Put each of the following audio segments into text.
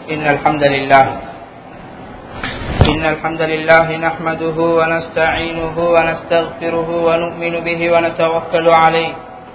إن الحمد لله إن الحمد لله نحمده ونستعينه ونستغفره ونؤمن به ونتوكل عليه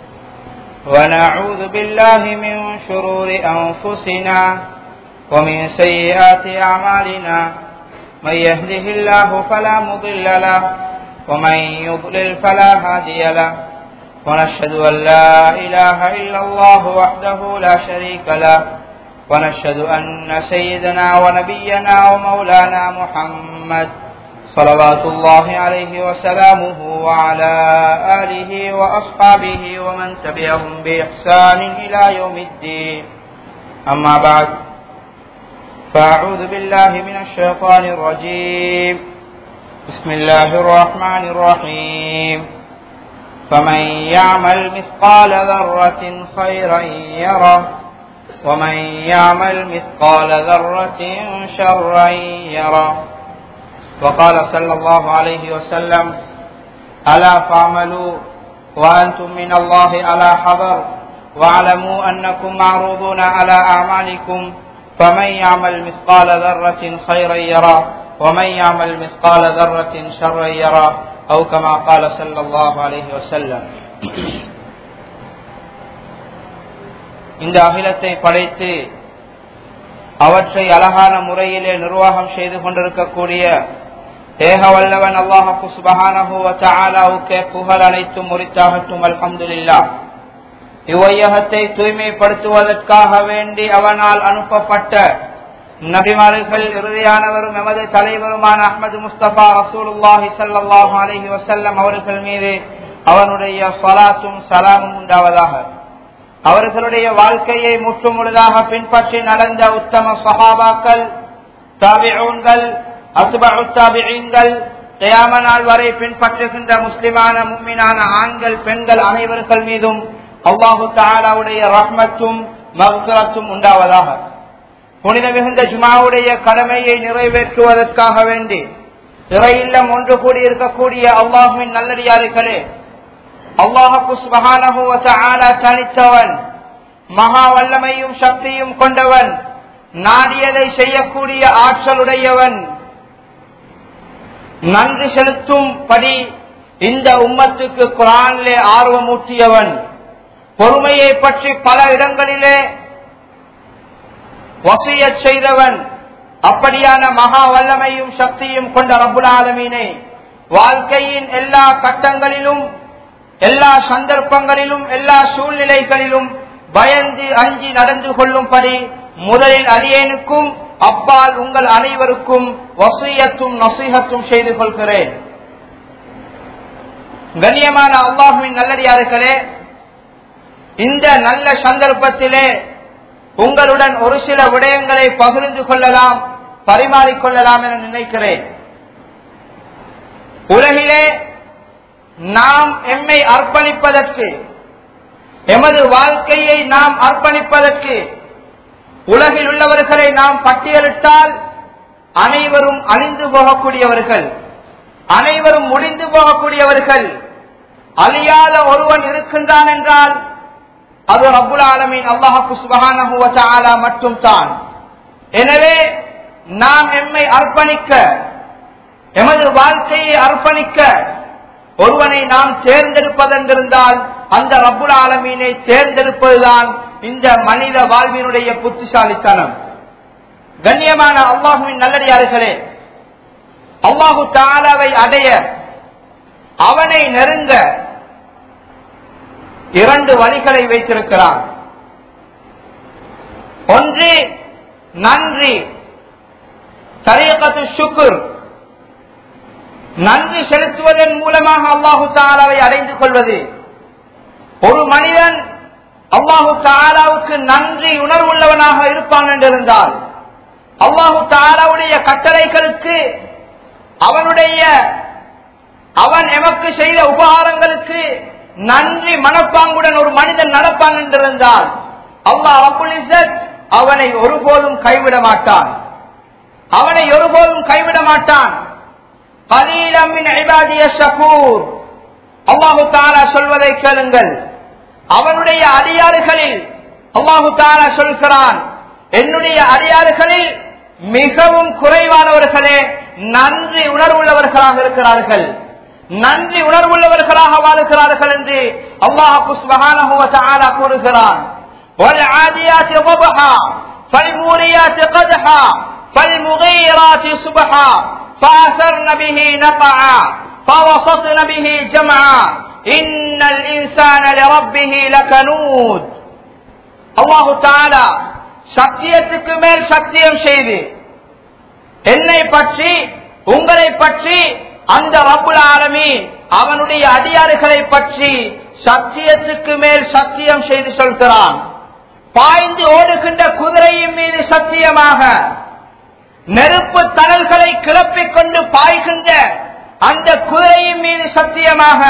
ونعوذ بالله من شرور أنفسنا ومن سيئات أعمالنا من يهده الله فلا مضل له ومن يضلل فلا هادي له ونشهد أن لا إله إلا الله وحده لا شريك له ونشهد أن سيدنا ونبينا ومولانا محمد صلوات الله عليه وسلامه وعلى آله وأصحابه ومن تبعهم بإحسان إلى يوم الدين أما بعد فأعوذ بالله من الشيطان الرجيم بسم الله الرحمن الرحيم فمن يعمل مثقال ذرة خيرا يره ومن يعمل مثقال ذرة شرا يره وقال صلى الله عليه وسلم ألا فاعملوا وأنتم من الله على حذر واعلموا أنكم معروضون على أعمالكم فمن يعمل مثقال ذرة خيرا يرى ومن يعمل مثقال ذرة شرا يرى أو كما قال صلى الله عليه وسلم இந்த அகிலத்தை படைத்து அவற்றை அழகான முறையிலே நிர்வாகம் செய்து கொண்டிருக்கக்கூடிய ஏக வல்லவன் அல்லாஹு சுபஹானஹுவுக்கே புகழ் அனைத்தும் முறித்தாகட்டும் அல்ஹம்துலில்லா இவ்வையகத்தை தூய்மைப்படுத்துவதற்காக வேண்டி அவனால் அனுப்பப்பட்ட நபிமார்கள் இறுதியானவரும் எமது தலைவருமான அஹமது முஸ்தபா ரசூலுல்லாஹி சல்லாஹு அலஹி வசல்லம் அவர்கள் மீது அவனுடைய சலாத்தும் சலாமும் உண்டாவதாக அவர்களுடைய வாழ்க்கையை முற்றுமுழுதாக பின்பற்றி நடந்த உத்தம சஹாபாக்கள் தாபிஊன்கள் அசுபாபிகள் கயாம நாள் வரை பின்பற்றுகின்ற முஸ்லிமான மும்மினான ஆண்கள் பெண்கள் அனைவர்கள் மீதும் அல்லாஹு தாலாவுடைய ரஹ்மத்தும் மகுரத்தும் உண்டாவதாக புனித மிகுந்த ஜுமாவுடைய கடமையை நிறைவேற்றுவதற்காக வேண்டி இறையில்லம் ஒன்று கூடி இருக்கக்கூடிய அல்லாஹுவின் நல்லடியார்களே அல்லாஹு தனித்தவன் மகா வல்லமையும் சக்தியும் கொண்டவன் நாடியதை செய்யக்கூடிய ஆற்றலுடையவன் நன்றி செலுத்தும் படி இந்த உம்மத்துக்கு குரானிலே ஆர்வமூட்டியவன் பொறுமையை பற்றி பல இடங்களிலே வசிய செய்தவன் அப்படியான மகா வல்லமையும் சக்தியும் கொண்ட ரபுல் ஆலமீனை வாழ்க்கையின் எல்லா கட்டங்களிலும் எல்லா சந்தர்ப்பங்களிலும் எல்லா சூழ்நிலைகளிலும் பயந்து அஞ்சி நடந்து கொள்ளும்படி முதலில் அரியனுக்கும் அப்பால் உங்கள் அனைவருக்கும் வசியத்தும் நசீகத்தும் செய்து கொள்கிறேன் கண்ணியமான அல்லாஹுவின் நல்லடியார்களே இந்த நல்ல சந்தர்ப்பத்திலே உங்களுடன் ஒரு சில விடயங்களை பகிர்ந்து கொள்ளலாம் பரிமாறிக்கொள்ளலாம் என நினைக்கிறேன் உலகிலே நாம் எம்மை அர்ப்பணிப்பதற்கு எமது வாழ்க்கையை நாம் அர்ப்பணிப்பதற்கு உலகில் உள்ளவர்களை நாம் பட்டியலிட்டால் அனைவரும் அழிந்து போகக்கூடியவர்கள் அனைவரும் முடிந்து போகக்கூடியவர்கள் அழியாத ஒருவன் இருக்கின்றான் என்றால் அது ரபுல் ஆலமின் அல்லாஹு சுபகான மட்டும் தான் எனவே நாம் எம்மை அர்ப்பணிக்க எமது வாழ்க்கையை அர்ப்பணிக்க ஒருவனை நாம் தேர்ந்தெடுப்பதென்றிருந்தால் அந்த ரபுல் ஆலமீனை தேர்ந்தெடுப்பதுதான் இந்த மனித வாழ்வினுடைய புத்திசாலித்தனம் கண்ணியமான அல்லாஹுவின் நல்லடியார்களே அல்லாஹு தாலாவை அடைய அவனை நெருங்க இரண்டு வழிகளை வைத்திருக்கிறான் ஒன்று நன்றி தரியகத்து சுக்குர் நன்றி செலுத்துவதன் மூலமாக அல்லாஹு தாலாவை அடைந்து கொள்வது ஒரு மனிதன் அல்லாஹு தாலாவுக்கு நன்றி உணர்வுள்ளவனாக இருப்பான் என்றிருந்தால் அல்லாஹு தாலாவுடைய கட்டளைகளுக்கு அவனுடைய அவன் எமக்கு செய்த உபகாரங்களுக்கு நன்றி மனப்பாங்குடன் ஒரு மனிதன் நடப்பான் என்றிருந்தால் அல்லாஹ் அபுல் அவனை ஒருபோதும் கைவிட மாட்டான் அவனை ஒருபோதும் கைவிட மாட்டான் அல்லாஹு தாலா சொல்வதை கேளுங்கள் அவனுடைய அதிகாரிகளில் அல்லாஹு தாலா சொல்கிறான் என்னுடைய அடியாறுகளில் மிகவும் குறைவானவர்களே நன்றி உணர்வுள்ளவர்களாக இருக்கிறார்கள் நன்றி உணர்வுள்ளவர்களாக வாழ்கிறார்கள் என்று அல்லாஹு சுபஹானஹு வ தஆலா கூறுகிறான் والعاديات ضبحا فالموريات قدحا فالمغيرات صبحا فأثرن به نقعا فوسطن به جمعا إن الإنسان لربه لكنود الله تعالى சத்தியத்துக்கு மேல் சத்தியம் செய்து என்னை பற்றி உங்களை பற்றி அந்த ரப்புல் ஆலமி அவனுடைய அடியாறுகளை பற்றி சத்தியத்துக்கு மேல் சத்தியம் செய்து சொல்கிறான் பாய்ந்து ஓடுகின்ற குதிரையின் மீது சத்தியமாக நெருப்பு தணல்களை கிளப்பிக் கொண்டு பாய்கின்ற அந்த குதிரையின் மீது சத்தியமாக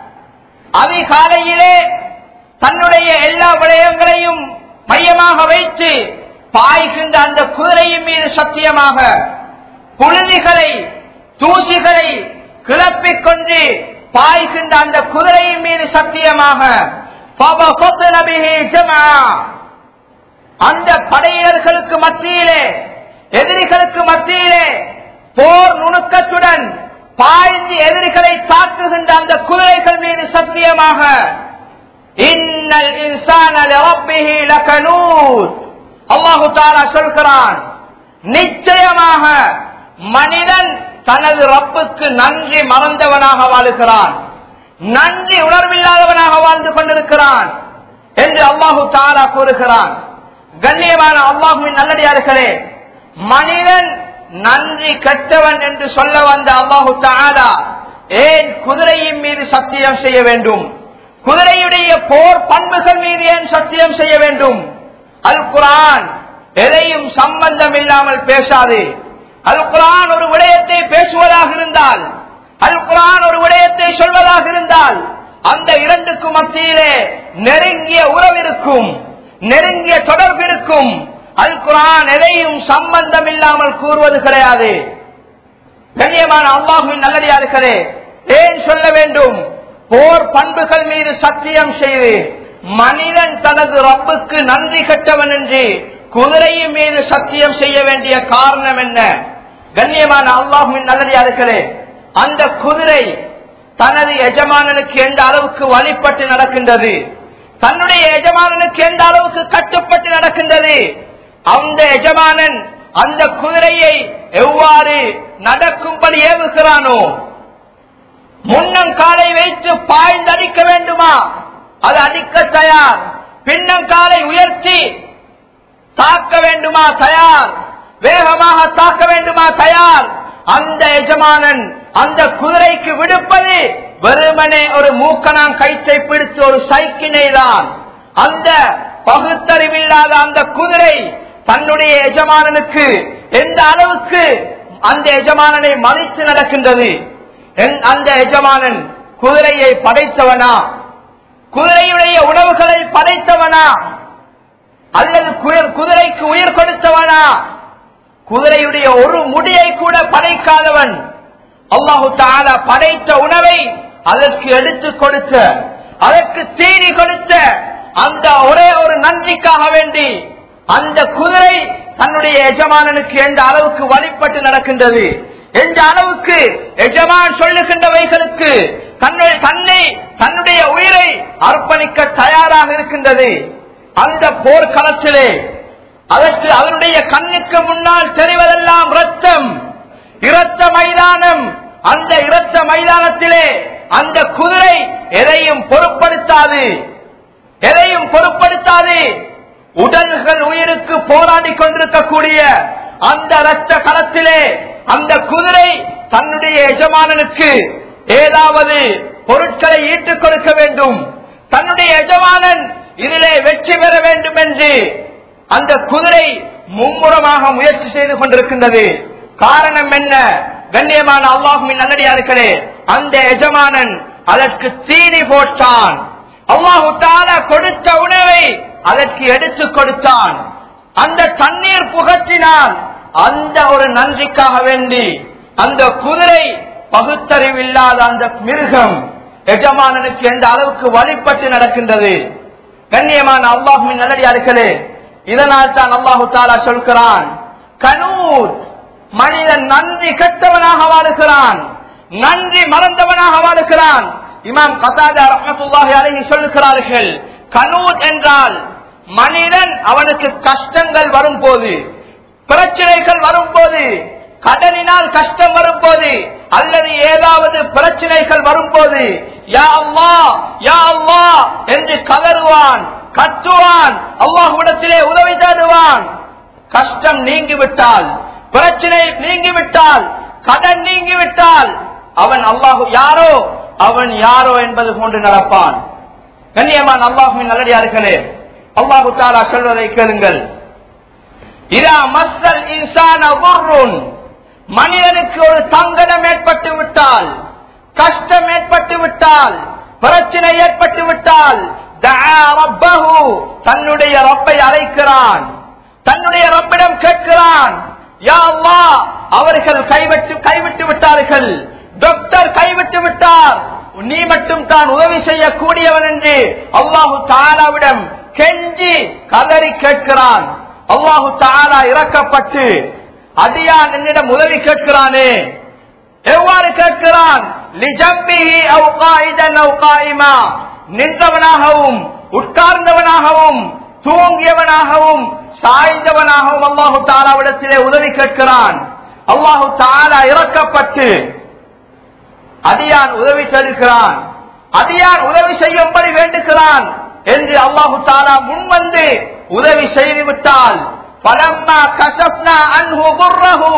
அதிகாலையிலே தன்னுடைய எல்லா விடயங்களையும் மையமாக வைத்து பாய்கின்ற அந்த குதிரையின் மீது சத்தியமாக புழுதிகளை தூசிகளை கிளப்பிக் கொண்டு பாய்கின்ற அந்த குதிரையின் மீது சத்தியமாக فَبَسَطْنَ بِهِ جَمْعًا. அந்த படையினர்களுக்கு மத்தியிலே எதிரிகளுக்கு மத்தியிலே போர் நுணுக்கத்துடன் பாய்ந்து எதிரிகளை தாக்குகின்ற அந்த குதிரைகள் மீது சத்தியமாக இன்னல் இன்சான லரப்பிஹி லகனூத் அல்லாஹு தஆலா சொல்கிறான் நிச்சயமாக மனிதன் தனது ரப்புக்கு நன்றி மறந்தவனாக வாழுகிறான் நன்றி உணர்வில்லாதவனாக வாழ்ந்து கொண்டிருக்கிறான் என்று அல்லாஹு தாலா கூறுகிறான் கண்ணியமான அல்லாஹுவின் நல்லடியார்களே மனிதன் நன்றி கெட்டவன் என்று சொல்ல வந்த அல்லாஹு தாலா ஏன் குதிரையின் மீது சத்தியம் செய்ய வேண்டும் குதிரையுடைய போர் பண்புகள் மீது ஏன் சத்தியம் செய்ய வேண்டும் அல் குரான் எதையும் சம்பந்தம் இல்லாமல் பேசாது அல் குரான் ஒரு விடயத்தை பேசுவதாக இருந்தால் அல் குரான் ஒரு விடயத்தை சொல்வதாக இருந்தால் அந்த இரண்டுக்கும் மத்தியிலே நெருங்கிய உறவு இருக்கும் நெருங்கிய தொடர்பு இருக்கும் அல் குரான் எதையும் சம்பந்தம் இல்லாமல் கூறுவது கிடையாது கண்ணியமான அல்லாஹுவின் நல்லடியார்களே ஏன் சொல்ல வேண்டும் போர் பண்புகள் மீது சத்தியம் செய்து மனிதன் தனது ரப்புக்கு நன்றி கட்டவன் என்று குதிரையின் மீது சத்தியம் செய்ய வேண்டிய காரணம் என்ன கண்ணியமான அல்லாஹுவின் நல்லடியார்களே அந்த குதிரை தனது எஜமானனுக்கு எந்த அளவுக்கு வழிபட்டு நடக்கின்றது தன்னுடைய எஜமானனுக்கு எந்த அளவுக்கு கட்டுப்பட்டு நடக்கின்றது அந்த எஜமானன் அந்த குதிரையை எவ்வாறு நடக்கும்படி ஏவுகிறானோ முன்னங்காலை வைத்து பாய்ந்து அடிக்க வேண்டுமா அது அடிக்க தயார் பின்னங்காலை உயர்த்தி தாக்க வேண்டுமா தயார் வேகமாக தாக்க வேண்டுமா தயார் அந்த எஜமானன் அந்த குதிரைக்கு விடுப்பது வெறுமனே ஒரு மூக்கனான் கைத்தை பிடித்து ஒரு சைக்கினை தான் அந்த பகுத்தறிவில்லாத அந்த குதிரை தன்னுடைய எஜமானனுக்கு எந்த அளவுக்கு அந்த எஜமானனை மதித்து நடக்கின்றது என்- அந்த எஜமானன் குதிரையை படைத்தவனா குதிரையுடைய உணவுகளை படைத்தவனா அல்லது குய- குதிரைக்கு உயிர் கொடுத்தவனா குதிரையுடைய ஒரு முடியை கூட படைக்காதவன் அல்லாஹு தாலா படைத்த உணவை அதற்கு எடுத்து கொடுத்த அதற்கு தீனி கொடுத்த அந்த ஒரே ஒரு நன்றிக்காக வேண்டி அந்த குதிரை தன்னுடைய எஜமானனுக்கு எந்த அளவுக்கு வழிபட்டு நடக்கின்றது எந்த அளவுக்கு எஜமான் சொல்லுகின்றவைகளுக்கு தன்னை தன்னை தன்னுடைய உயிரை அர்ப்பணிக்க தயாராக இருக்கின்றது அந்த போர்க்களத்திலே அதற்கு அவருடைய கண்ணுக்கு முன்னால் தெரிவதெல்லாம் ரத்தம் இரத்த மைதானம் அந்த இரத்த மைதானத்திலே அந்த குதிரை எதையும் பொருட்படுத்தாது எதையும் பொருட்படுத்தாது உடல்கள் உயிருக்கு போராடி கொண்டிருக்கக்கூடிய அந்த இரத்த களத்திலே அந்த குதிரை தன்னுடைய எஜமானனுக்கு ஏதாவது பொருட்களை ஈட்டுக் கொடுக்க வேண்டும் தன்னுடைய எஜமானன் இதிலே வெற்றி பெற வேண்டும் என்று அந்த குதிரை மும்முரமாக முயற்சி செய்து கொண்டிருக்கின்றது காரணம் என்ன கண்ணியமான அல்லாஹுவின் நல்லடியார்களே அந்த எஜமானன் அதற்கு தீனி போட்டான் அல்லாஹு தாலா கொடுத்த உணவை அதற்கு எடுத்து கொடுத்தான் அந்த தண்ணீர் புகற்றினால் அந்த ஒரு நன்றிக்காக வேண்டி அந்த குதிரை பகுத்தறிவில்லாத அந்த மிருகம் எஜமானனுக்கு எந்த அளவுக்கு வழிபட்டு நடக்கின்றது கண்ணியமான அல்லாஹுவின் நல்லடியார்களே இதனால் தான் அல்லாஹு தாலா சொல்கிறான் கனூர் மனிதன் நன்றி கெட்டவனாக வாழுகிறான் நன்றி மறந்தவனாக வாழுகிறான் இமாம் கதாதா ரஹமத்துல்லாஹி அலைஹி சொல்லுகிறார்கள் கனூத் என்றால் மனிதன் அவனுக்கு கஷ்டங்கள் வரும்போது பிரச்சனைகள் வரும்போது கடனினால் கஷ்டம் வரும்போது அல்லது ஏதாவது பிரச்சனைகள் வரும்போது யா அம்மா யா அம்மா என்று கதறுவான் கத்துவான் அல்லாஹ்விடத்திலே உதவி தேடுவான் கஷ்டம் நீங்கிவிட்டால் பிரச்சனை நீங்கிவிட்டால் கடன் நீங்கிவிட்டால் அவன் அல்லாஹு யாரோ அவன் யாரோ என்பது போன்று நடப்பான் கண்ணியமான் அல்லாஹுவின் நல்லடியார்களே அல்லாஹு தாலா சொல்வதை கேளுங்கள் இதா மஸ்தல் இன்சான குர்ருன் மனிதனுக்கு ஒரு சங்கடம் ஏற்பட்டு விட்டால் கஷ்டம் ஏற்பட்டு விட்டால் பிரச்சனை ஏற்பட்டு விட்டால் தஆ ரப்பஹு தன்னுடைய ரப்பை அழைக்கிறான் தன்னுடைய ரப்பிடம் கேட்கிறான் யா அல்லாஹ் அவர்கள் கைவிட்டு கைவிட்டு விட்டார்கள் டாக்டர் கைவிட்டு விட்டார் நீ மட்டும் தான் உதவி செய்யக்கூடியவன் என்று அல்லாஹு தாலாவிடம் கெஞ்சி கதறி கேட்கிறான் அல்லாஹு தாலா இறக்கப்பட்டு அடியான் என்னிடம் உதவி கேட்கிறானே எவ்வாறு கேட்கிறான் லிஜம்பிஹி அவ் காயிதன் அவ் காயிமா நின்றவனாகவும் உட்கார்ந்தவனாகவும் தூங்கியவனாகவும் சாய்ந்தவனாகவும் அல்லாஹு தாலாவிடத்திலே உதவி கேட்கிறான் அல்லாஹு தாலா இறக்கப்பட்டு அடியான் உதவி தருகிறான் அடியான் உதவி செய்யும்படி வேண்டுகிறான் என்று அல்லாஹு தாலா முன்வந்து உதவி செய்துவிட்டால் பலம்மா கசப்னா அன்ஹு குர்ரஹு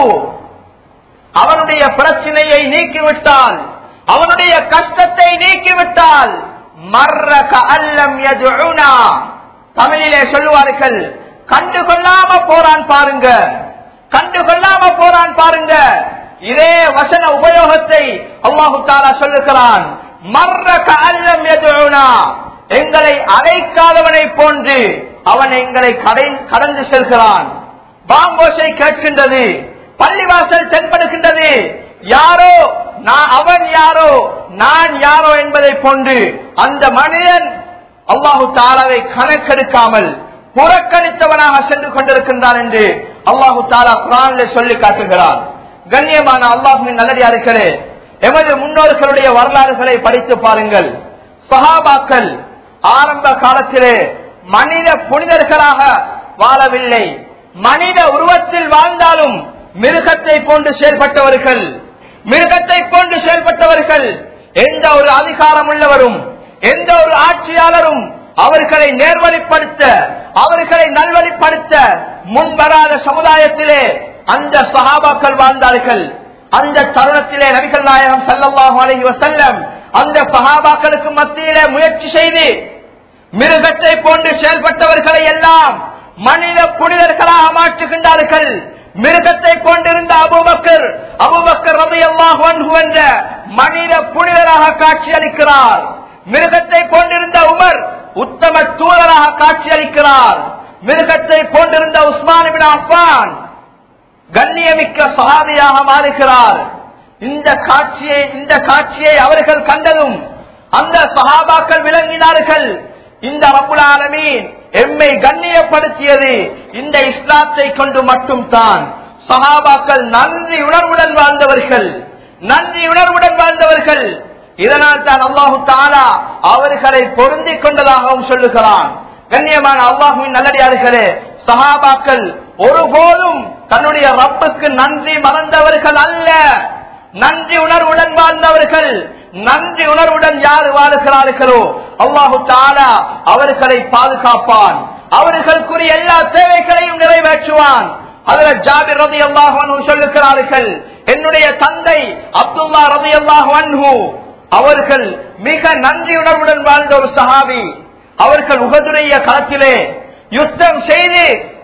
அவனுடைய பிரச்சனையை நீக்கிவிட்டால் அவனுடைய கஷ்டத்தை நீக்கிவிட்டால் மர்ரக அல்லம் யதுஉனா தமிழிலே சொல்லுவார்கள் கண்டு கொள்ளாம போறான் பாருங்க கண்டு கொள்ளாம போறான் பாருங்க இதே வசன உபயோகத்தை அல்லாஹு தாலா சொல்லுகிறான் மர்ரக அல்லம் யதுஉனா எங்களை அழைக்காதவனை போன்று அவன் எங்களை கடை- கடந்து செல்கிறான் பாம்போசை கேட்கின்றது பள்ளிவாசல் தென்படுகின்றது யாரோ நான் அவன் யாரோ நான் யாரோ என்பதை போன்று அந்த மனிதன் அல்லாஹு தாலாவை கணக்கெடுக்காமல் புறக்கணித்தவனாக சென்று கொண்டிருக்கின்றான் என்று அல்லாஹு தாலா குரானிலே சொல்லி காட்டுகிறார் கண்ணியமான அல்லாஹுவின் நல்லடியார்களே எமது முன்னோர்களுடைய வரலாறுகளை படித்து பாருங்கள் சஹாபாக்கள் ஆரம்ப காலத்திலே மனித புனிதர்களாக வாழவில்லை மனித உருவத்தில் வாழ்ந்தாலும் மிருகத்தை போன்று செயல்பட்டவர்கள் மிருகத்தை போன்று செயல்பட்டவர்கள் எந்த ஒரு அதிகாரம் உள்ளவரும் எந்த ஒரு ஆட்சியாளரும் அவர்களை நேர்வழிப்படுத்த அவர்களை நல்வழிப்படுத்த முன்வராத சமுதாயத்திலே அந்த சஹாபாக்கள் வாழ்ந்தார்கள் அந்த தருணத்திலே நபிகள் நாயகம் ஸல்லல்லாஹு அலைஹி வஸல்லம் அந்த சஹாபாக்களுக்கு மத்தியிலே முயற்சி செய்து மிருகத்தை போன்று செயல்பட்டவர்களை எல்லாம் மனித புனிதர்களாக மாற்றுகின்றார்கள் மிருகத்தை கொண்டிருந்த அபுபக்கர் அபுபக்கர் ரலியல்லாஹு அன்ஹு என்ற மனித புனிதராக காட்சியளிக்கிறார் மிருகத்தை கொண்டிருந்த உமர் உத்தம தூதராக காட்சியளிக்கிறார் மிருகத்தை கொண்டிருந்த உஸ்மான் பின் அஃபான் கண்ணியமிக்க சகாபியாக மாறுகிறார் இந்த காட்சியை இந்த காட்சியை அவர்கள் கண்டதும் அந்த சஹாபாக்கள் விளங்கினார்கள் இந்த ரப்புல் ஆலமீன் எம்மை கண்ணியப்படுத்தியது இந்த இஸ்லாத்தை கொண்டு மட்டும் தான் சஹாபாக்கள் நன்றி உணர்வுடன் வாழ்ந்தவர்கள் நன்றி உணர்வுடன் வாழ்ந்தவர்கள் இதனால் தான் அல்லாஹு தாலா அவர்களை பொருந்திக் கொண்டதாகவும் சொல்லுகிறான் கண்ணியமான அல்லாஹுவின் நல்லடியார்களே சஹாபாக்கள் ஒருபோதும் தன்னுடைய ரப்புக்கு நன்றி மறந்தவர்கள் அல்ல நன்றி உணர்வுடன் வாழ்ந்தவர்கள் நன்றி உணர்வுடன் யார் வாழுகிறார்களோ அல்லாஹு தாலா அவர்களை பாதுகாப்பான் அவர்களுக்குரிய எல்லா தேவைகளையும் நிறைவேற்றுவான் அதில் ஜாபிர் ரதி அல்லாஹு சொல்லுகிறார்கள் என்னுடைய தந்தை அப்துல்லா ரதி அல்லாஹு அவர்கள் மிக நன்றியுணர்வுடன் வாழ்ந்த ஒரு சஹாபி அவர்கள் உகதுடைய களத்திலே யுத்தம் செய்து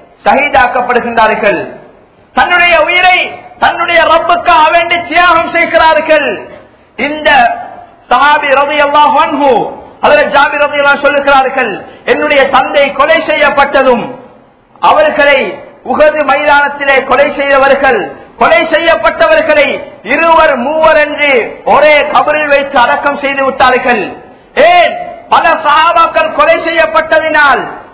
ஷஹீதாக்கப்படுகின்றார்கள் தன்னுடைய உயிரை தன்னுடைய ரப்புக்காக வேண்டி தியாகம் செய்கிறார்கள் இந்த சஹாபி ரவி அல்லாஹு அதில் ஜாபி ரவி சொல்லுகிறார்கள் என்னுடைய தந்தை கொலை செய்யப்பட்டதும் அவர்களை உகது மைதானத்திலே கொலை செய்தவர்கள் கொலை செய்யப்பட்டவர்களை இருவர் மூவர் என்று ஒரே கபரில் வைத்து அடக்கம் செய்து விட்டார்கள் ஏன் பல சஹாபாக்கள் கொலை செய்யப்பட்டதினால்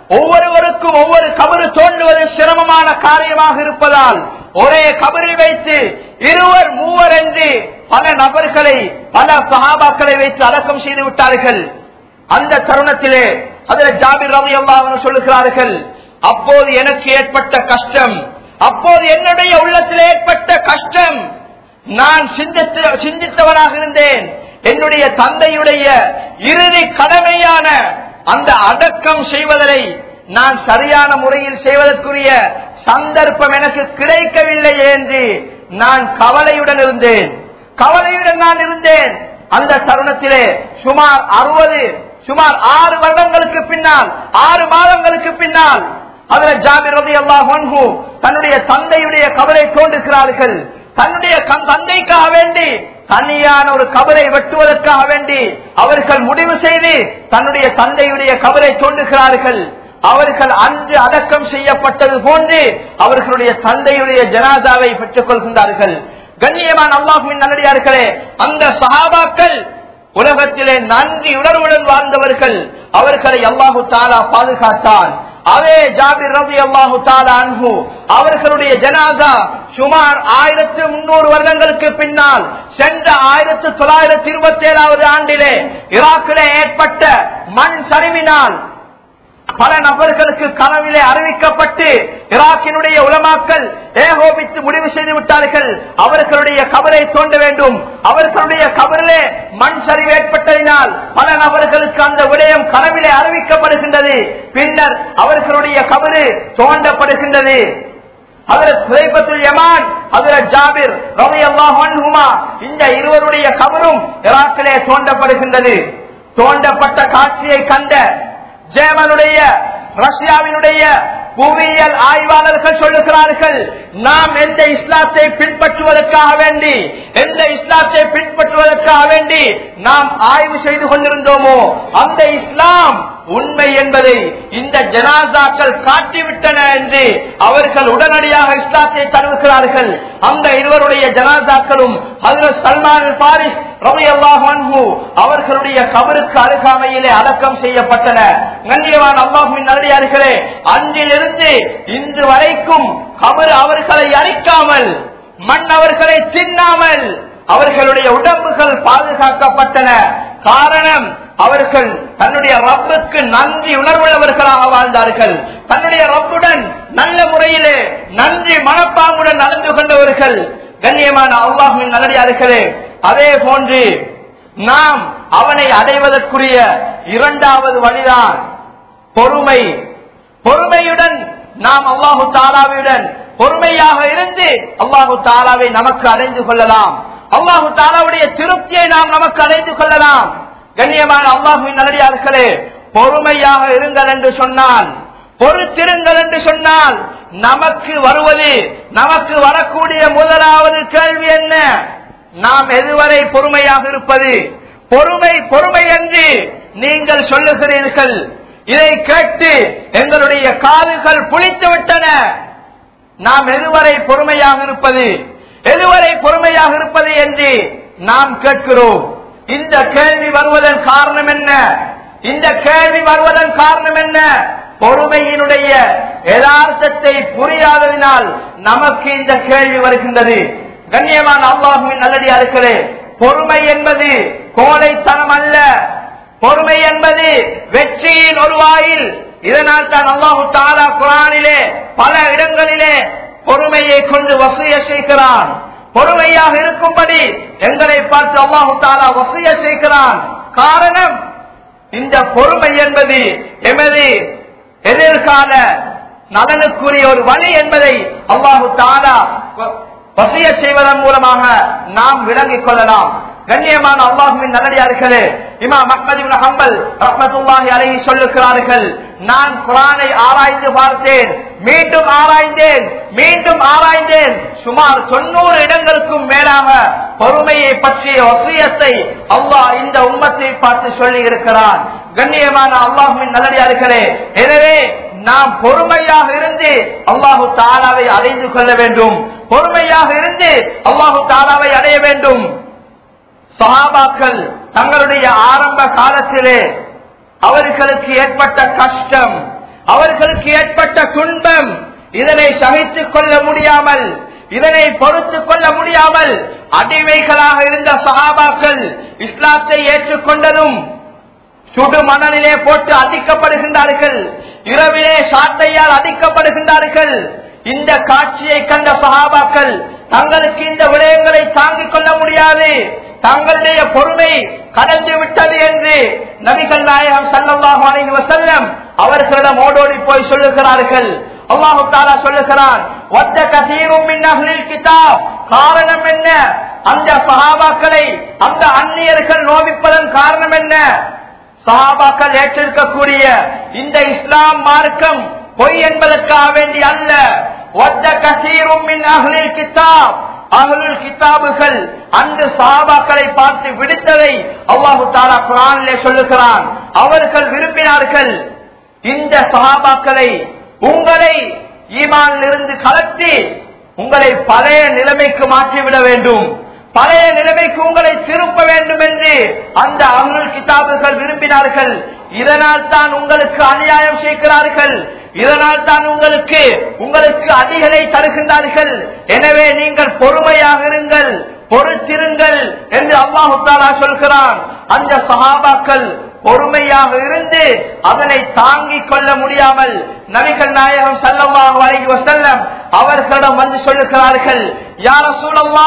ஒவ்வொருவருக்கும் ஒவ்வொரு கபரு தோண்டுவது சிரமமான காரியமாக இருப்பதால் ஒரே கபரில் வைத்து இருவர் மூவர் என்று பல நபர்களை பல சகாபாக்களை வைத்து அடக்கம் செய்து விட்டார்கள் அந்த தருணத்திலே அதில் ஜாபிர் ரவி அல்லாஹ் சொல்லுகிறார்கள் அப்போது எனக்கு ஏற்பட்ட கஷ்டம் அப்போது என்னுடைய உள்ளத்தில் ஏற்பட்ட கஷ்டம் நான் சிந்தித்து சிந்தித்தவனாக இருந்தேன் என்னுடைய தந்தையுடைய இறுதி கடமையான அந்த அடக்கம் செய்வதை நான் சரியான முறையில் செய்வதற்குரிய சந்தர்ப்பம் எனக்கு கிடைக்கவில்லை என்று நான் கவலையுடன் இருந்தேன் கவலையுடன் நான் இருந்தேன் அந்த தருணத்திலே சுமார் அறுபது சுமார் ஆறு வருடங்களுக்கு பின்னால் ஆறு மாதங்களுக்கு பின்னால் அதில் ஜாபிர் ரதி அல்லாஹ் தன்னுடைய தந்தையுடைய கவலை தோன்றுகிறார்கள் தன்னுடைய கண் தந்தைக்காக வேண்டி தனியான ஒரு கபரை வெட்டுவதற்காக வேண்டி அவர்கள் முடிவு செய்து தன்னுடைய தந்தையுடைய கபரை தோன்றுகிறார்கள் அவர்கள் அன்று அடக்கம் செய்யப்பட்டது போன்று அவர்களுடைய தந்தையுடைய ஜனாதாவை பெற்றுக் கொள்கின்றார்கள் கண்ணியமான அல்லாஹுவின் நல்லடியார்களே அந்த சஹாபாக்கள் உலகத்திலே நன்றி உணர்வுடன் வாழ்ந்தவர்கள் அவர்களை அல்லாஹு தாலா பாதுகாத்தான் அதே ஜாபிர் ரவி அல்லாஹு தாலா அன்பு அவர்களுடைய ஜனாதா சுமார் ஆயிரத்து முன்னூறு வருடங்களுக்கு பின்னால் சென்ற ஆயிரத்து தொள்ளாயிரத்தி இருபத்தி ஏழாவது ஆண்டிலே ஈராக்கிலே ஏற்பட்ட மண் சரிவினால் பல நபர்களுக்கு கனவிலே அறிவிக்கப்பட்டு ஈராக்கினுடைய உலமாக்கள் ஏகோபித்து முடிவு செய்து விட்டார்கள் அவர்களுடைய கபரை தோண்ட வேண்டும் அவர்களுடைய கபரிலே மண் சரிவு ஏற்பட்டதினால் பல நபர்களுக்கு அந்த விடயம் கனவிலே அறிவிக்கப்படுகின்றது பின்னர் அவர்களுடைய கபரு தோண்டப்படுகின்றது இந்த இருவருடைய கபரும் ஈராக்கிலே தோண்டப்படுகின்றது தோண்டப்பட்ட காட்சியை கண்ட ஜேமனுடைய ரஷ்யாவினுடைய புவியியல் ஆய்வாளர்கள் சொல்லுகிறார்கள் நாம் எந்த இஸ்லாத்தை பின்பற்றுவதற்காக வேண்டி எந்த இஸ்லாத்தை பின்பற்றுவதற்காக வேண்டி நாம் ஆய்வு செய்து கொண்டிருந்தோமோ அந்த இஸ்லாம் உண்மை என்பதை இந்த ஜனாசாக்கள் காட்டிவிட்டன என்று அவர்கள் உடனடியாக இஸ்லாத்தை தருவுகிறார்கள் அந்த இருவருடைய ஜனாசாக்களும் அதில் சல்மான் பாரிஸ் ரவி அல்லாஹு அவர்களுடைய கபருக்கு அருகாமையிலே அடக்கம் செய்யப்பட்டன கண்ணியவான் அல்லாஹுவின் நல்லடியார்களே அன்றிலிருந்து இன்று வரைக்கும் கபர் அவர்களை அழிக்காமல் மண் அவர்களை தின்னாமல் அவர்களுடைய உடம்புகள் பாதுகாக்கப்பட்டன காரணம் அவர்கள் தன்னுடைய ரப்புக்கு நன்றி உணர்வுள்ளவர்களாக வாழ்ந்தார்கள் தன்னுடைய ரப்புடன் நல்ல முறையிலே நன்றி மனப்பாங்குடன் நடந்து கொண்டவர்கள் கண்ணியமான அல்லாஹுவின் நல்லடியார்களே அதே போன்று நாம் அவனை அடைவதற்குரிய இரண்டாவது வழிதான் பொறுமை பொறுமையுடன் நாம் அல்லாஹு தாலாவியுடன் பொறுமையாக இருந்து அல்லாஹு தாலாவை நமக்கு அடைந்து கொள்ளலாம் அல்லாஹு தாலாவுடைய திருப்தியை நாம் நமக்கு அடைந்து கொள்ளலாம் கண்ணியமான அல்லாஹுவின் நல்லடியார்களே பொறுமையாக இருங்கள் என்று சொன்னால் பொறுத்திருங்கள் என்று சொன்னால் நமக்கு வருவது நமக்கு வரக்கூடிய முதலாவது கேள்வி என்ன நாம் எதுவரை பொறுமையாக இருப்பது பொறுமை பொறுமை என்று நீங்கள் சொல்லுகிறீர்கள் இதை கேட்டு எங்களுடைய காதுகள் புளித்து விட்டன நாம் எதுவரை பொறுமையாக இருப்பது எதுவரை பொறுமையாக இருப்பது என்று நாம் கேட்கிறோம் இந்த கேள்வி வருவதன் காரணம் என்ன இந்த கேள்வி வருவதன் காரணம் என்ன பொறுமையினுடைய யதார்த்தத்தை புரியாததினால் நமக்கு இந்த கேள்வி வருகின்றது கண்ணியமான அல்லாஹுவின் நல்லடியார்களே பொறுமை என்பது கோடைத்தனம் அல்ல பொறுமை என்பது வெற்றியின் ஒரு வாயில் இதனால் தான் அல்லாஹு தாலா குரானிலே பல இடங்களிலே பொறுமையை கொண்டு வசூய செய்கிறான் பொறுமையாக இருக்கும்படி எங்களை பார்த்து அல்லாஹு தாலா வசூய செய்கிறான் காரணம் இந்த பொறுமை என்பது எமது எதிர்கால நலனுக்குரிய ஒரு வழி என்பதை அல்லாஹு தாலா வசிய செய்வதன் மூலமாக நாம் விளங்கிக் கொள்ளலாம் கண்ணியமான அல்லாஹுவின் நல்லடியார்களே இமா மக்கள் ஹம்பல் ரஹமத்துல்லாஹி அலைஹி சொல்லுகிறார்கள் நான் குரானை ஆராய்ந்து பார்த்தேன் மீண்டும் ஆராய்ந்தேன் மீண்டும் ஆராய்ந்தேன் சுமார் தொண்ணூறு இடங்களுக்கும் மேலாக பொறுமையை பற்றிய வசியத்தை அல்லாஹ் இந்த உம்மத்தை பார்த்து சொல்லி இருக்கிறான் கண்ணியமான அல்லாஹுவின் நல்லடியார்களே எனவே நாம் பொறுமையாக இருந்து அல்லாஹு தாலாவை அடைந்து கொள்ள வேண்டும் பொறுமையாக இருந்து அல்லாஹு தாலாவை அடைய வேண்டும் சஹாபாக்கள் தங்களுடைய ஆரம்ப காலத்திலே அவர்களுக்கு ஏற்பட்ட கஷ்டம் அவர்களுக்கு ஏற்பட்ட துன்பம் இதனை சகித்துக் கொள்ள முடியாமல் இதனை பொறுத்துக் கொள்ள முடியாமல் அடிமைகளாக இருந்த சஹாபாக்கள் இஸ்லாத்தை ஏற்றுக்கொண்டதும் சுடு மணலிலே போட்டு அடிக்கப்படுகின்றார்கள் இரவிலே சாட்டையால் அடிக்கப்படுகின்றார்கள் இந்த காட்சியை கண்ட சஹாபாக்கள் தங்களுக்கு இந்த விடயங்களை தாங்கிக் கொள்ள முடியாது தங்களுடைய பொறுமை கடந்து விட்டது என்று நபிகள் நாயகம் சல்லல்லாஹு அலைஹி வஸல்லம் அவர்களிடம் ஓடோடி போய் சொல்லுகிறார்கள் அல்லாஹு தாலா சொல்லுகிறான் ஒத்த கசீரும் மின் அஹ்லில் கிதாப் காரணம் என்ன அந்த சஹாபாக்களை அந்த அந்நியர்கள் நோவிப்பதன் காரணம் என்ன சஹாபாக்கள் ஏற்றிருக்கக்கூடிய இந்த இஸ்லாம் மார்க்கம் பொய் என்பதற்காக வேண்டி அல்ல ஒத்த கசீரும் மின் அஹ்லில் கிதாப் அகலுல் கிதாபுகள் அந்த சஹாபாக்களை பார்த்து விடுத்ததை அல்லாஹு தாலா குரானிலே சொல்லுகிறான் அவர்கள் விரும்பினார்கள் இந்த சஹாபாக்களை உங்களை ஈமானிலிருந்து கலத்தி உங்களை பழைய நிலைமைக்கு மாற்றிவிட வேண்டும் பழைய நிலைமைக்கு உங்களை திருப்ப வேண்டும் என்று அந்த அருள் கிதாபுகள் விரும்பினார்கள் இதனால் தான் உங்களுக்கு அநியாயம் செய்கிறார்கள் இதனால் தான் உங்களுக்கு உங்களுக்கு அதிகளை தருகின்றார்கள் எனவே நீங்கள் பொறுமையாக இருங்கள் பொறுத்திருங்கள் என்று அல்லாஹு தாலா சொல்கிறான் அந்த சஹாபாக்கள் பொறுமையாக இருந்து அதனை தாங்கிக் கொள்ள முடியாமல் நபிகள் நாயகம் சல்லல்லாஹு அலைஹி வஸல்லம் அவர்களிடம் வந்து சொல்லுகிறார்கள் யார சூழல்லா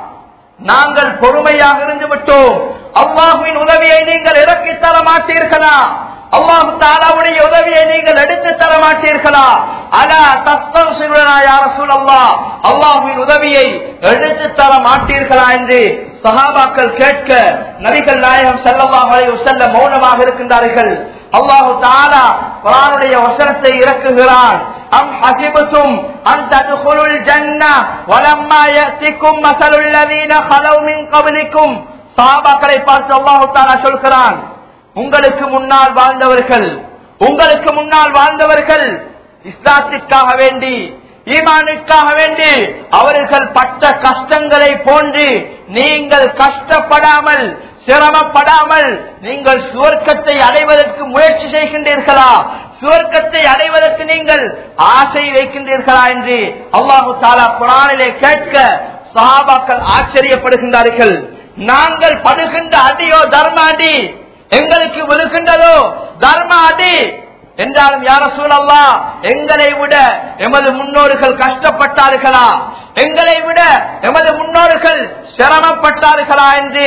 நாங்கள் பொறுமையாக இருந்து விட்டோம் அல்லாஹுவின் உதவியை நீங்கள் இறக்கி தர மாட்டீர்களா அல்லாஹு தாலாவுடைய உதவியை நீங்கள் எடுத்து தர மாட்டீர்களா அலா தஸ்தம் சிறுவனா யார சூழல்லா அல்லாஹுவின் உதவியை எடுத்து தர மாட்டீர்களா என்று சஹாபாக்கள் கேட்க நபிகள் நாயகம் ஸல்லல்லாஹு அலைஹி வஸல்லம் மௌனமாக இருக்கின்றார்கள் அல்லாஹு தஆலா குர்ஆனுடைய வசனத்தை இறக்குகிறான் அம் ஹசிபத்தும் அன் தத்குலுல் ஜன்னah வலம்மா يأتكم مثل الذين خلوا من قبلكم சஹாபாக்களை பார்த்து அல்லாஹு தஆலா சொல்கிறான் உங்களுக்கு முன்னால் வாழ்ந்தவர்கள் உங்களுக்கு முன்னால் வாழ்ந்தவர்கள் இஸ்லாத்திற்காக வேண்டி ஈமானுக்காக வேண்டி அவர்கள் பட்ட கஷ்டங்களை போன்று நீங்கள் கஷ்டப்படாமல் சிரமப்படாமல் நீங்கள் சுவர்க்கத்தை அடைவதற்கு முயற்சி செய்கின்றீர்களா சுவர்க்கத்தை அடைவதற்கு நீங்கள் ஆசை வைக்கின்றீர்களா என்று அல்லாஹு தாலா குரானிலே கேட்க சஹாபாக்கள் ஆச்சரியப்படுகின்றார்கள் நாங்கள் படுகின்ற அடியோ தர்ம அடி எங்களுக்கு விழுகின்றதோ தர்ம அடி என்றாலும் யார சூழல்லா எங்களை விட எமது முன்னோர்கள் கஷ்டப்பட்டார்களா எங்களை விட எமது முன்னோர்கள் சிரமப்பட்டார்களா என்று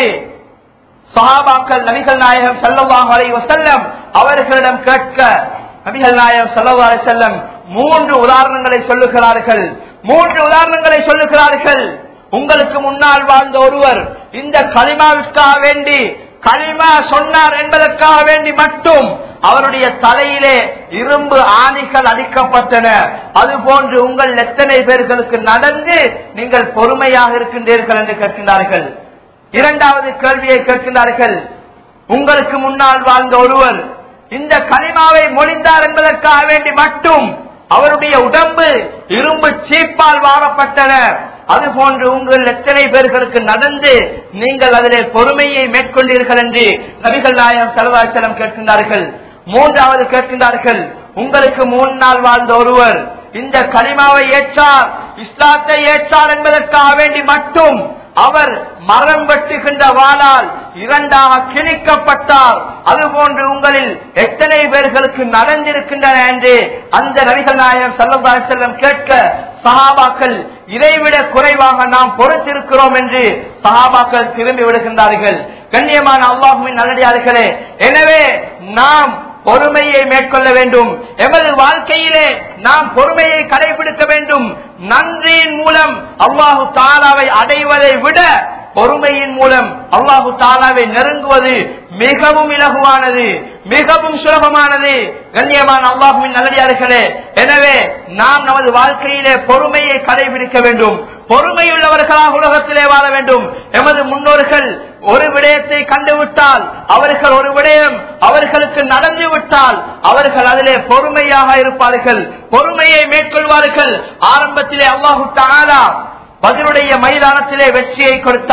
சஹாபாக்கள் நபிகள் நாயகம் ஸல்லல்லாஹு அலைஹி வஸல்லம் அவர்களிடம் கேட்க நபிகள் நாயகம் ஸல்லல்லாஹு அலைஹி வஸல்லம் மூன்று உதாரணங்களை சொல்லுகிறார்கள் மூன்று உதாரணங்களை சொல்லுகிறார்கள் உங்களுக்கு முன்னால் வாழ்ந்த ஒருவர் இந்த களிமாவிற்காக வேண்டி களிமா சொன்னார் என்பதற்காக வேண்டி மட்டும் அவருடைய தலையிலே இரும்பு ஆணிகள் அடிக்கப்பட்டன அதுபோன்று உங்கள் எத்தனை பேர்களுக்கு நடந்து நீங்கள் பொறுமையாக இருக்கின்றீர்கள் என்று கேட்கின்றார்கள் இரண்டாவது கேள்வியை கேட்கின்றார்கள் உங்களுக்கு முன்னால் வாழ்ந்த ஒருவர் இந்த களிமாவை மொழிந்தார் என்பதற்காக வேண்டி மட்டும் அவருடைய உடம்பு இரும்பு சீப்பால் வாழப்பட்டன அதுபோன்று உங்கள் எத்தனை பேர்களுக்கு நடந்து நீங்கள் அதிலே பொறுமையை மேற்கொண்டீர்கள் என்று நபிகள் நாயகம் செலவாச்சலம் கேட்கின்றார்கள் மூன்றாவது கேட்கின்றார்கள் உங்களுக்கு முன்னால் வாழ்ந்த ஒருவர் இந்த களிமாவை ஏற்றார் இஸ்லாத்தை ஏற்றார் என்பதற்காக வேண்டி மட்டும் அவர் மரம் வெட்டுகின்ற வாளால் இரண்டாக கிழிக்கப்பட்டார் அதுபோன்று உங்களில் எத்தனை பேர்களுக்கு நடந்திருக்கின்றன என்று அந்த நபிகள் நாயகம் சல்லா செல்லம் கேட்க சஹாபாக்கள் இதைவிட குறைவாக நாம் பொறுத்திருக்கிறோம் என்று சஹாபாக்கள் திரும்பி விடுகின்றார்கள் கண்ணியமான அல்லாஹுவின் நல்லடியார்களே எனவே நாம் பொறுமையை மேற்கொள்ள வேண்டும் எமது வாழ்க்கையிலே நாம் பொறுமையை கடைபிடிக்க வேண்டும் நன்றியின் மூலம் அல்லாஹு தாலாவை அடைவதை விட பொறுமையின் மூலம் அல்லாஹு தாலாவை நெருங்குவது மிகவும் இலகுவானது மிகவும் சுலபமானது கண்ணியமான அல்லாஹுவின் நல்லடியார்களே எனவே நாம் நமது வாழ்க்கையிலே பொறுமையை கடைபிடிக்க வேண்டும் பொறுமையுள்ளவர்களாக உலகத்திலே வாழ வேண்டும் எமது முன்னோர்கள் ஒரு விடயத்தை கண்டுவிட்டால் அவர்கள் ஒரு விடயம் அவர்களுக்கு நடந்து விட்டால் அவர்கள் அதிலே பொறுமையாக இருப்பார்கள் பொறுமையை மேற்கொள்வார்கள் ஆரம்பத்திலே அல்லாஹு தாலா பதிலுடைய மைதானத்திலே வெற்றியை கொடுத்தான்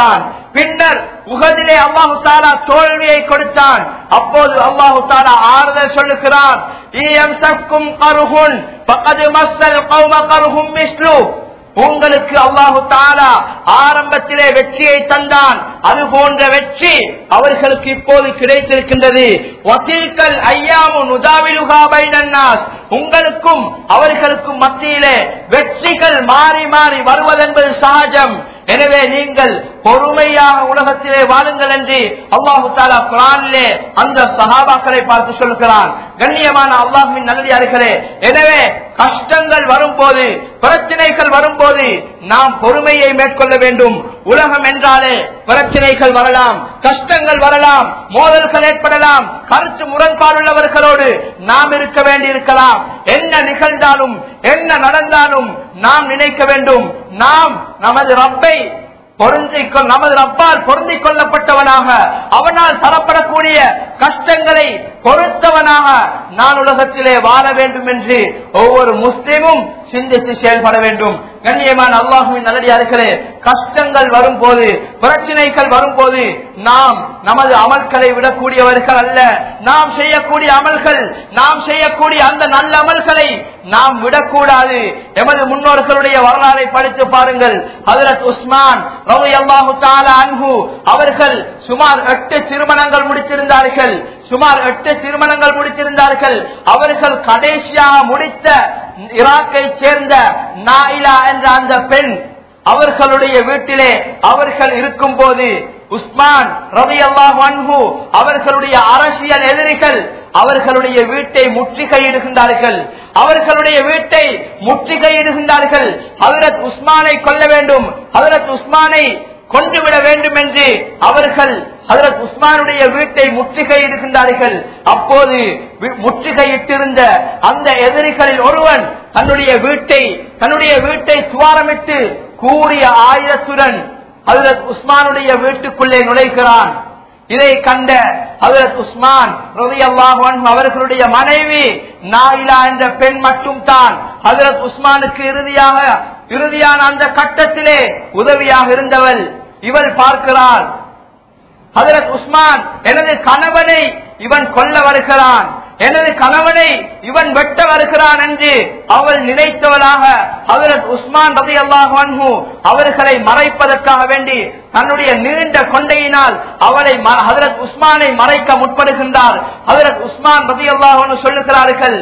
பின்னர் உகதிலே அல்லாஹு தாலா தோல்வியை கொடுத்தான் அப்போது அல்லாஹு தாலா ஆறுதல் சொல்லுகிறான் ஈயம்சக்கும் கருகுன் பக்கது மஸ்தல் கௌம கருகும் மிஸ்லு உங்களுக்கு அல்லாஹு தாலா ஆரம்பத்திலே வெற்றியை தந்தான் அது போன்ற வெற்றி அவர்களுக்கு இப்போது கிடைத்திருக்கின்றது வசீல்கள் ஐயாமு நுதாவிலுகா பைனன்னாஸ் உங்களுக்கும் அவர்களுக்கும் மத்தியிலே வெற்றிகள் மாறி மாறி வருவதென்பது சகஜம் எனவே நீங்கள் பொறுமையாக உலகத்திலே வாழுங்கள் என்று அல்லாஹு தாலா குரானிலே அந்த சஹாபாக்களை பார்த்து சொல்கிறான் கண்ணியமான அல்லாஹின் நல்லடியார்களே எனவே கஷ்டங்கள் வரும்போது பிரச்சனைகள் வரும்போது நாம் பொறுமையை மேற்கொள்ள வேண்டும் உலகம் என்றாலே பிரச்சனைகள் வரலாம் கஷ்டங்கள் வரலாம் மோதல்கள் ஏற்படலாம் கருத்து முரண்பாடுள்ளவர்களோடு நாம் இருக்க வேண்டியிருக்கலாம் என்ன நிகழ்ந்தாலும் என்ன நடந்தாலும் நாம் நினைக்க வேண்டும் நாம் நமது ரப்பை பொருந்திக் கொள் நமது ரப்பால் பொருந்திக் கொள்ளப்பட்டவனாக அவனால் தரப்படக்கூடிய கஷ்டங்களை பொறுத்தவனாக நான் உலகத்திலே வாழ வேண்டும் என்று ஒவ்வொரு முஸ்லிமும் சிந்தித்து செயல்பட வேண்டும் கண்ணியமான அல்லாஹுவின் நல்லடியார்களே கஷ்டங்கள் வரும்போது பிரச்சனைகள் வரும்போது நாம் நமது அமல்களை விடக்கூடியவர்கள் அல்ல நாம் செய்யக்கூடிய அமல்கள் நாம் செய்யக்கூடிய அந்த நல்ல அமல்களை நாம் விடக்கூடாது எமது முன்னோர்களுடைய வரலாறை படித்து பாருங்கள் ஹதரத் உஸ்மான் ரவி அல்லாஹு அன்ஹு அவர்கள் சுமார் எட்டு திருமணங்கள் முடித்திருந்தார்கள் சுமார் எட்டு திருமணங்கள் முடித்திருந்தார்கள் அவர்கள் கடைசியாக முடித்த ஈராக்கை சேர்ந்த நாயிலா என்ற அந்த பெண் அவர்களுடைய வீட்டிலே அவர்கள் இருக்கும் போது உஸ்மான் ரவி அல்லாஹு அவர்களுடைய அரசியல் எதிரிகள் அவர்களுடைய வீட்டை முற்றுகையிடுகின்றார்கள் அவர்களுடைய வீட்டை முற்றுகையிடுகின்றார்கள் ஹதரத் உஸ்மானை கொல்ல வேண்டும் ஹதரத் உஸ்மானை கொண்டுவிட வேண்டும் என்று அவர்கள் ஹதரத் உஸ்மானுடைய வீட்டை முற்றுகையிடுகின்றார்கள் அப்போது வி- முற்றுகையிட்டிருந்த அந்த எதிரிகளில் ஒருவன் தன்னுடைய வீட்டை தன்னுடைய வீட்டை துவாரமிட்டு கூறிய ஆயுதத்துடன் ஹதரத் உஸ்மானுடைய வீட்டுக்குள்ளே நுழைகிறான் இதை கண்ட ஹதரத் உஸ்மான் ரலியல்லாஹு அன்ஹு அவர்களுடைய மனைவி நாயிலா என்ற பெண் மட்டும் தான் ஹதரத் உஸ்மானுக்கு இறுதியாக இறுதியான அந்த கட்டத்திலே உதவியாக இருந்தவள் இவள் பார்க்கிறாள் ஹதரத் உஸ்மான் எனது கணவனை இவன் கொல்ல வருகிறான் எனது கணவனை இவன் வெட்ட வருகிறான் என்று அவள் நினைத்தவளாக ஹதரத் உஸ்மான் ரதி அல்லாஹு அவர்களை மறைப்பதற்காக வேண்டி தன்னுடைய நீண்ட கொண்டையினால் அவளை ம- ஹதரத் உஸ்மானை மறைக்க முற்படுகின்றார் ஹதரத் உஸ்மான் ரதி அல்லாஹு சொல்லுகிறார்கள்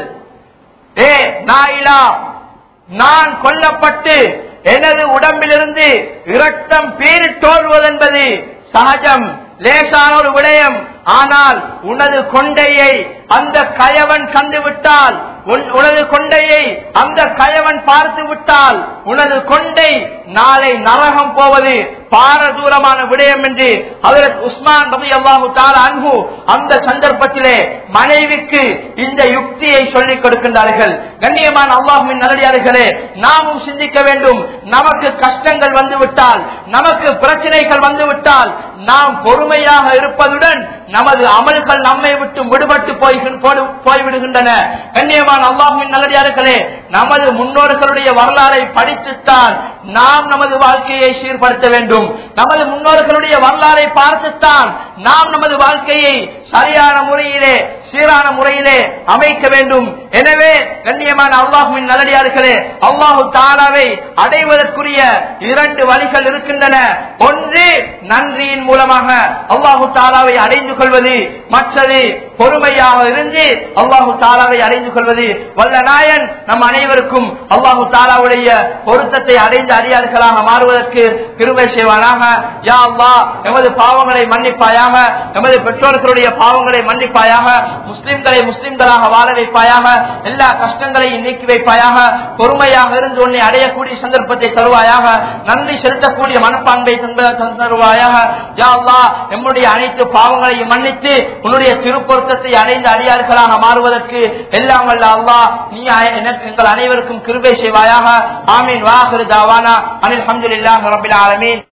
ஏ நாயிலா நான் கொல்லப்பட்டு எனது உடம்பிலிருந்து இரத்தம் பீரிட்டோடுவதென்பது சகஜம் லேசான ஒரு விடயம் ஆனால் உனது கொண்டையை அந்த கயவன் கண்டு விட்டால் உன்- உனது கொண்டையை அந்த கயவன் பார்த்து விட்டால் உனது கொண்டை நாளை நரகம் போவது பாரதூரமான விடயம் என்று ஹதரத் உஸ்மான் ரவி அல்லாஹு அன்பு அந்த சந்தர்ப்பத்திலே மனைவிக்கு இந்த யுக்தியை சொல்லிக் கொடுக்கின்றார்கள் கண்ணியமான அல்லாஹுவின் நல்லடியார்களே நாமும் சிந்திக்க வேண்டும் நமக்கு கஷ்டங்கள் வந்துவிட்டால் நமக்கு பிரச்சனைகள் வந்துவிட்டால் நாம் பொறுமையாக இருப்பதுடன் நமது அமல்கள் நம்மை விட்டு விடுபட்டு போய் போடு- போய்விடுகின்றன கண்ணியமான அல்லாஹுவின் நல்லடியார்களே நமது முன்னோர்களுடைய வரலாறை படித்துத்தான் நாம் நமது வாழ்க்கையை சீர்படுத்த வேண்டும் நமது முன்னோர்களுடைய வரலாறை பார்த்துத்தான் நாம் நமது வாழ்க்கையை சரியான முறையிலே சீரான முறையிலே அமைக்க வேண்டும் எனவே கண்ணியமான அல்லாஹுவின் நல்லடியார்களே அல்லாஹு தாலாவை அடைவதற்குரிய இரண்டு வழிகள் இருக்கின்றன ஒன்று நன்றியின் மூலமாக அல்லாஹு தாலாவை அடைந்து கொள்வது மற்றது பொறுமையாக இருந்து அல்லாஹு தாலாவை அடைந்து கொள்வது வல்ல நாயன் நம் அனைவருக்கும் அல்லாஹு தாலாவுடைய பொருத்தத்தை அடைந்த அறியார்களாக மாறுவதற்கு கிருபை செய்வானாக யா அல்லாஹ் எமது பாவங்களை மன்னிப்பாயாக எமது பெற்றோர்களுடைய பாவங்களை மன்னிப்பாயாக முஸ்லிம்களை முஸ்லிம்களாக வாழ வைப்பாயாக எல்லா கஷ்டங்களையும் நீக்கி வைப்பாயாக பொறுமையாக இருந்து உன்னை அடையக்கூடிய சந்தர்ப்பத்தை தருவாயாக நன்றி செலுத்தக்கூடிய மனப்பான்பை தந்த- தருவாயாக யா அல்லாஹ் எம்முடைய அனைத்து பாவங்களையும் மன்னித்து உன்னுடைய திருப்பொருத்தத்தை அடைந்த அடியார்களாக மாறுவதற்கு எல்லாம் வல்ல அல்லாஹ் நீ அ- எனக்கு- எங்கள் அனைவருக்கும் கிருபை செய்வாயாக ஆமீன் வாஹிரு தாவானா அனில் அஹமதுல்லாஹி ரபில் ஆலமீன்